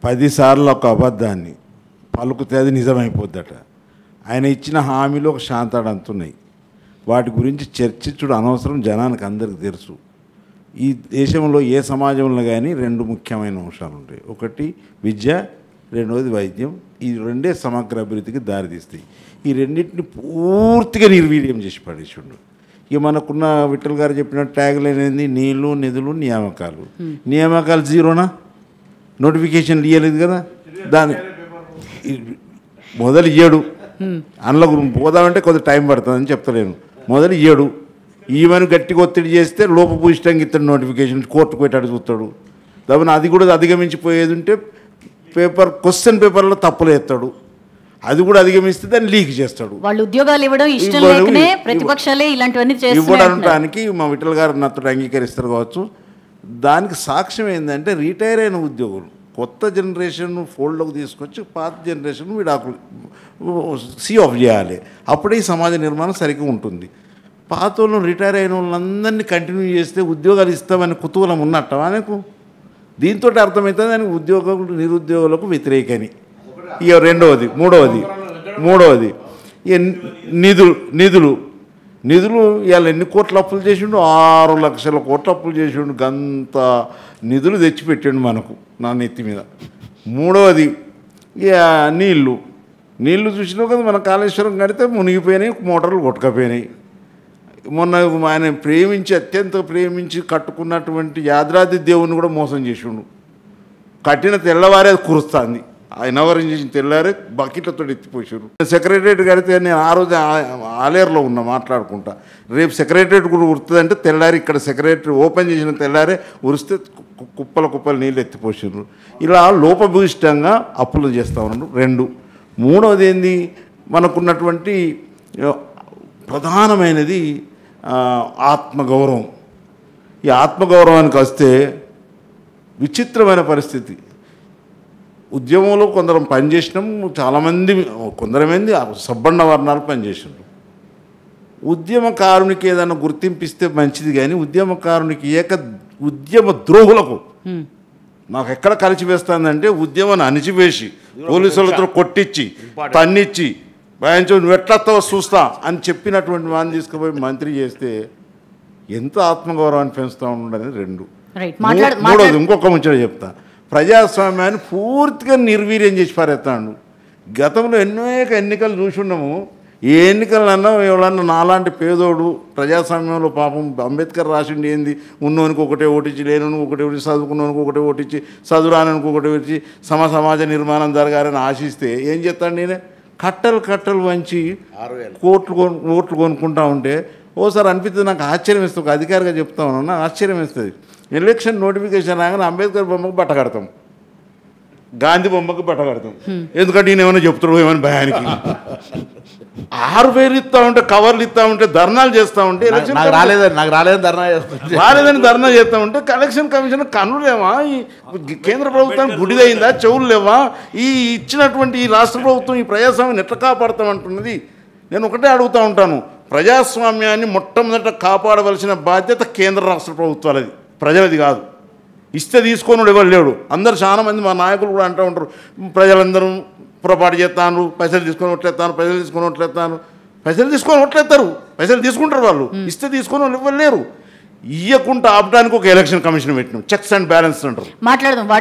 పదిసార్లు ఒక అబద్ధాన్ని పలుకుతే అది నిజమైపోద్దట ఆయన ఇచ్చిన హామీలు ఒక శాంతాడంతున్నాయి వాటి గురించి చర్చించుడు అనవసరం జనానికి అందరికి తెలుసు ఈ దేశంలో ఏ సమాజంలో కానీ రెండు ముఖ్యమైన అంశాలు ఉంటాయి ఒకటి విద్య రెండవది వైద్యం ఈ రెండే సమగ్ర అభివృద్ధికి దారితీస్తాయి ఈ రెండింటిని పూర్తిగా నిర్వీర్యం చేసి పడేసిండు ఇక మనకున్న విఠల్ గారు చెప్పిన ట్యాగ్ లేనిది నీళ్లు నిధులు నియామకాలు నియామకాలు జీరోనా నోటిఫికేషన్ ఇవ్వలేదు కదా దాని ఈ- మొదలు ఇయ్యడు అందులో పోదామంటే కొద్ది టైం పడుతుందని చెప్తలేను మొదలు ఇయ్యడు ఈమెను గట్టిగా ఒత్తిడి చేస్తే లోపభూయిష్టంగా ఇస్తాడు నోటిఫికేషన్ కోర్టుకు పెట్టాడు చూస్తాడు దాని అది కూడా అధిగమించిపోయేది ఉంటే పేపర్ క్వశ్చన్ పేపర్లో తప్పులు ఎత్తాడు అది కూడా అధిగమిస్తే దాన్ని లీక్ చేస్తాడు వాళ్ళు ఉద్యోగాలు ఇవ్వడం ఇష్టం ఇవ్వడం, లేకనే ఇవ్వ- ప్రతిపక్షాలే ఇలాంటివన్నీ చేస్తున్నాయి ఇవ్వడానికి మా విఠల్ గారు నాతో అంగీకరిస్తారు కావచ్చు దానికి సాక్ష్యం ఏంటంటే రిటైర్ అయిన ఉద్యోగులు కొత్త జనరేషన్ ఫోల్డ్లోకి తీసుకొచ్చి పాత జనరేషన్ విడాకులు సీ ఆఫ్ చేయాలి అప్పుడే ఈ సమాజ నిర్మాణం సరిగ్గా ఉంటుంది పాత వాళ్ళు రిటైర్ అయిన వాళ్ళందరినీ కంటిన్యూ చేస్తే ఉద్యోగాలు ఇస్తామని కుతూహలం ఉన్నట్ట ఆయనకు దీంతో అర్థమవుతుంది ఆయన ఉద్యోగులు నిరుద్యోగులకు వ్యతిరేకని ఇక రెండవది మూడవది మూడవది ఇక నిధులు నిధులు నిధులు ఇవాళ ఎన్ని కోట్ల అప్పులు చేసిండు ఆరు లక్షల కోట్ల అప్పులు చేసిండు గంత నిధులు తెచ్చిపెట్టిండు మనకు నా నెత్తి మీద మూడవది ఇక నీళ్ళు నీళ్లు చూసినావు కదా మన కాళేశ్వరం కడితే మునిగిపోయినాయి మోటార్లు కొట్టుకపోయినాయి మొన్న ఆయన ప్రేమించి అత్యంత ప్రేమించి కట్టుకున్నటువంటి యాదాద్రి దేవుని కూడా మోసం చేసిండు కట్టిన తెల్లవారే అది కురుస్తుంది ఆయన ఎవరు చేసిన తెల్లారే బకెట్లతో ఎత్తిపోసారు సెక్రటరేట్ కడితే నేను ఆ రోజు ఆ- ఆలేరులో ఉన్నా మాట్లాడుకుంటా రేపు సెక్రటరేట్ కూడా ఉరుతుందంటే తెల్లారి ఇక్కడ సెక్రటరీ ఓపెన్ చేసిన తెల్లారే ఉరిస్తే కు- కుప్పల కుప్పల నీళ్ళు ఎత్తిపోసారు ఇలా లోపభూయిష్టంగా అప్పులు చేస్తూ ఉన్నారు రెండు మూడవది ఏంది మనకున్నటువంటి ఆ, ప్రధానమైనది ఆ, ఆత్మగౌరవం ఈ ఆత్మగౌరవానికి వస్తే విచిత్రమైన పరిస్థితి ఉద్యమంలో కొందరు పనిచేసినాం చాలామంది కొందరు మంది సబ్బండ వర్ణాలు పనిచేసినారు ఉద్యమకారునికి ఏదైనా గుర్తింపిస్తే మంచిది కానీ ఉద్యమకారునికి ఏక ఉద్యమ ద్రోహులకు నాకు ఎక్కడ కలిసి వేస్తుందంటే ఉద్యమాన్ని అణిచివేసి పోలీసులతో కొట్టించి తన్నిచ్చి భయించు నువ్వు ఎట్లస్తావో చూస్తా అని చెప్పినటువంటి వాడిని తీసుకుపోయి మంత్రి చేస్తే ఎంత ఆత్మగౌరవాన్ని పెంచుతూ ఉండని రెండు రైట్ మాట్లాడు మూ- మూడోది ఇంకొక ముచ్చట చెప్తా ప్రజాస్వామ్యాన్ని పూర్తిగా నిర్వీర్యం చేసి పారేస్తాడు గతంలో అనేక ఎన్నికలు చూసున్నాము ఏ ఎన్నికలన్నా ఎవరన్నా నాలాంటి పేదోడు ప్రజాస్వామ్యంలో పాపం అంబేద్కర్ రాసిండి ఏంది ఉన్నోనికి ఒకటే ఓటించి లేనోనికి ఒకటే ఓటించి చదువుకున్నోనికి ఒకటే ఓటించి చదువురానికి ఒకటే ఓటించి సమ సమాజ నిర్మాణం జరగాలని ఆశిస్తే ఏం చేస్తాడు నేనే కట్టలు కట్టలు వంచి కోట్లు కొను ఓట్లు కొనుక్కుంటా ఉంటే ఓసారి అనిపిస్తుంది నాకు ఆశ్చర్యం ఇస్తుంది ఒక అధికారిగా చెప్తా ఉన్నాను నాకు ఆశ్చర్యం ఇస్తుంది ఎలక్షన్ నోటిఫికేషన్ రాగానే అంబేద్కర్ బొమ్మకు బట్ట కడతాం గాంధీ బొమ్మకు బట్ట కడతాం ఎందుకంటే ఈయన ఏమైనా చెప్తాడు ఏమైనా భయానికి ఆరు వేలు ఇస్తా ఉంటే కవర్లు ఇస్తా ఉంటే ధర్నాలు చేస్తా ఉంటే నాకు ఎలక్షన్ నాకు రాలేదని నాకు రాలేదని ధర్నా చేస్తుంది రాలేదని ధర్నా చేస్తా ఉంటే కలెక్షన్ కమిషన్ కన్నులేవా ఈ కేంద్ర ప్రభుత్వం గుడిదైందా చెవులు లేవా ఈ ఇచ్చినటువంటి ఈ రాష్ట్ర ప్రభుత్వం ఈ ప్రజాస్వామ్యం ఎట్లా కాపాడతామంటున్నది నేను ఒకటే అడుగుతూ ఉంటాను ప్రజాస్వామ్యాన్ని మొట్టమొదట కాపాడవలసిన బాధ్యత కేంద్ర రాష్ట్ర ప్రభుత్వాలది ప్రజలది కాదు ఇస్తే తీసుకొని ఎవరు లేడు అందరు చాలా మంది మా నాయకులు కూడా అంటూ ఉంటారు ప్రజలందరూ పొరపాటు చేస్తాను పైసలు తీసుకొని ఒట్లేస్తాను పైసలు తీసుకొని ఒట్లేస్తాను పైసలు తీసుకొని ఒట్లేస్తారు పైసలు తీసుకుంటారు వాళ్ళు ఇస్తే తీసుకొని వాళ్ళు ఇవ్వలేరు ఇవ్వకుండా ఆపడానికి ఒక ఎలక్షన్ కమిషన్ పెట్టినాం చెక్స్ అండ్ బ్యాలెన్స్ అంటారు మాట్లాడదాం